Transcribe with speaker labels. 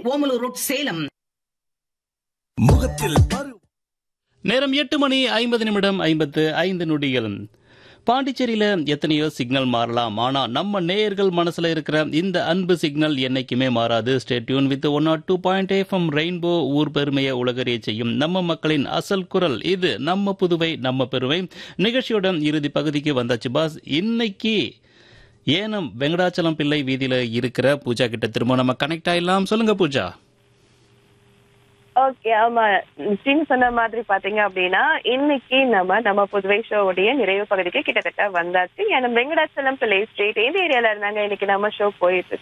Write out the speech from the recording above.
Speaker 1: Omalur road Salem
Speaker 2: முகத்தில் பரு
Speaker 3: நேரம் எட்டு மணி ஐம்பது நிமிடம் ஐம்பத்து ஐந்து நொடிகள் பாண்டிச்சேரியில எத்தனையோ சிக்னல் மாறலாம் ஆனா நம்ம நேயர்கள் மனசுல இருக்கிற இந்த அன்பு சிக்னல் என்னைக்குமே மாறாது stay tune with one naught two point FM rainbow ஊர் பெருமையை உலகறிய செய்யும் நம்ம மக்களின் அசல் குரல் இது நம்ம புதுவை நம்ம பெருமை நிகழ்ச்சியோட இறுதி பகுதிக்கு வந்தாச்சு பாஸ் இன்னைக்கு ஏனம் வெங்கடாச்சலம் பிள்ளை வீதியில இருக்கிற பூஜா கிட்ட திரும்ப நம்ம கனெக்ட் ஆயிடலாம் சொல்லுங்க பூஜா
Speaker 4: ஓகே ஆமா ஸ்ரீனு சொன்ன மாதிரி பாத்தீங்க அப்படின்னா இன்னைக்கு நம்ம நம்ம புதுவை ஷோவுடைய நிறைவு பகுதிக்கு கிட்டத்தட்ட வந்தாச்சு ஏன்னா வெங்கடாச்சலம் பிள்ளை ஸ்ட்ரீட் எந்த ஏரியால இருந்தாங்க இன்னைக்கு நம்ம ஷோ போயிட்டு இருக்கு